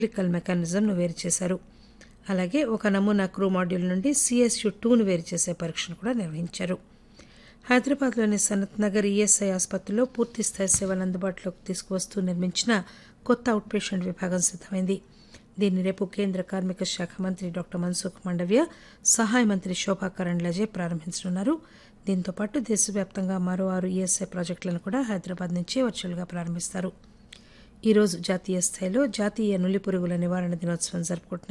electrical మెకానిజంను వేరు చేశారు అలాగే ఒక నమూనా క్రూ మాడ్యూల్ నుండి సిఎస్యు టూను వేరు చేసే పరీక్షను కూడా నిర్వహించారు హైదరాబాద్లోని సనత్ నగర్ ఈఎస్ఐ ఆసుపత్రిలో పూర్తిస్థాయి సేవలు అందుబాటులోకి తీసుకువస్తూ నిర్మించిన కొత్త అవుట్ పేషెంట్ విభాగం సిద్దమైంది దీన్ని రేపు కేంద్ర కార్మిక శాఖ మంత్రి డాక్టర్ మన్సుఖ్ మండవ్య సహాయ మంత్రి శోభా కరండ్లాజే ప్రారంభించనున్నారు దీంతో పాటు దేశవ్యాప్తంగా మరో ఆరు ఈఎస్ఐ ప్రాజెక్టులను కూడా హైదరాబాద్ నుంచే వర్చువల్గా ప్రారంభిస్తారు ఈ రోజు జాతీయ స్థాయిలో జాతీయ నులి పురుగుల నివారణ దినోత్సవం జరుపుకుంటున్నారు